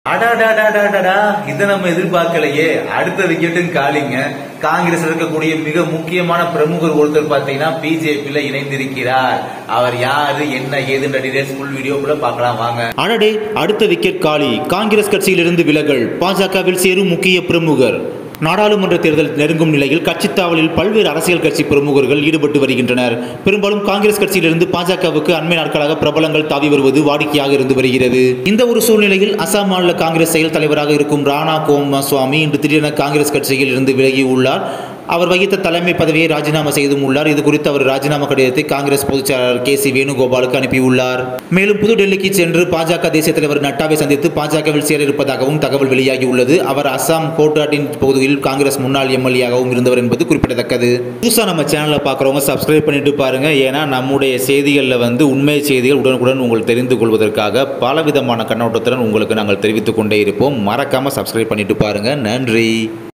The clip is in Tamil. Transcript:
அடாடாடாடாடா இதை நம்ம எதிர்பார்க்கலையே அடுத்த விக்கெட்டும் காலிங்க காங்கிரஸ் இருக்கக்கூடிய மிக முக்கியமான பிரமுகர் ஒருத்தர் பாத்தீங்கன்னா பிஜேபியில இணைந்திருக்கிறார் அவர் யாரு என்ன ஏதுன்ற டீடைல்ஸ் ஃபுல் வீடியோக்குள்ள பார்க்கலாம் வாங்க அடடே அடுத்த விக்கெட் காலி காங்கிரஸ் கட்சியிலிருந்து விலகல் பாஜகவில் சேரும் முக்கிய பிரமுகர் நாடாளுமன்ற தேர்தல் நெருங்கும் நிலையில் கட்சித் தாவலில் பல்வேறு அரசியல் கட்சி பிரமுகர்கள் ஈடுபட்டு வருகின்றனர் பெரும்பாலும் காங்கிரஸ் கட்சியிலிருந்து பாஜகவுக்கு அண்மை நாட்களாக பிரபலங்கள் தாவி வருவது வாடிக்கையாக இருந்து வருகிறது இந்த ஒரு சூழ்நிலையில் அசாம் மாநில காங்கிரஸ் செயல் தலைவராக இருக்கும் ராணா கோமசுவாமி இன்று திடீரென காங்கிரஸ் கட்சியில் இருந்து விலகியுள்ளார் அவர் வகித்த தலைமை பதவியை ராஜினாமா செய்தும் உள்ளார் இது குறித்து அவர் ராஜினாமா கடிதத்தை காங்கிரஸ் பொதுச் செயலாளர் கே சி வேணுகோபாலுக்கு அனுப்பியுள்ளார் மேலும் புதுடெல்லிக்கு சென்று பாஜக தேசிய தலைவர் நட்டாவை சந்தித்து பாஜகவில் சேர இருப்பதாகவும் தகவல் வெளியாகியுள்ளது அவர் அசாம் கோட்டாட்டின் பகுதியில் காங்கிரஸ் முன்னாள் எம்எல்ஏயாகவும் இருந்தவர் என்பது குறிப்பிடத்தக்கது புதுசாக நம்ம சேனலை பார்க்குறவங்க சப்ஸ்கிரைப் பண்ணிட்டு பாருங்க ஏன்னா நம்முடைய செய்திகளில் வந்து உண்மை செய்திகள் உடனுக்குடன் உங்களுக்கு தெரிந்து கொள்வதற்காக பலவிதமான கண்ணோட்டத்துடன் உங்களுக்கு நாங்கள் தெரிவித்துக் கொண்டே இருப்போம் மறக்காம சப்ஸ்கிரைப் பண்ணிட்டு பாருங்க நன்றி